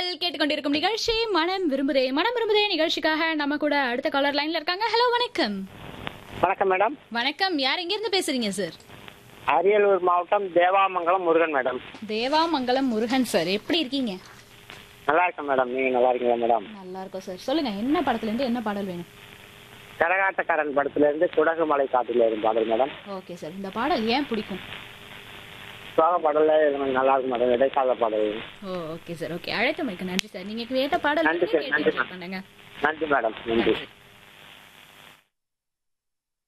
கேட்டுக்கொண்டிருக்கும் நிகழ்ச்சி மனம் விரும்புதே மனம் விரும்புதே நிகழ்ச்சிக்காக நம்ம கூட அடுத்த காலர் லைன்ல இருக்காங்க ஹலோ வணக்கம் வணக்கம் மேடம் வணக்கம் யார் எங்க இருந்து பேசுறீங்க சார் அரியலூர் மாவட்டம் தேவாமங்கலம் முருகன் மேடம் தேவாமங்கலம் முருகன் சார் எப்படி இருக்கீங்க நல்லா இருக்கேன் மேடம் நீங்க நல்லா இருக்கீங்களா மேடம் நல்லா இருக்கோம் சார் சொல்லுங்க என்ன படத்துல இருந்து என்ன பாடல் வேணும் கரகாட்டக்காரன் படத்துல இருந்து குடகு மலை காட்டில இருந்து பாடல் மேடம் ஓகே சார் இந்த பாடல் ஏன் பிடிக்கும் சோக பாடல்ல எனக்கு நல்லா இருக்கும் மேடம் இடைக்கால பாடல் ஓ ஓகே சார் ஓகே அழைத்தமைக்கு நன்றி சார் நீங்க கேட்ட பாடல் நன்றி சார், கேட்டு நன்றி enjoy பண்ணுங்க நன்றி மேடம் நன்றி நன்றி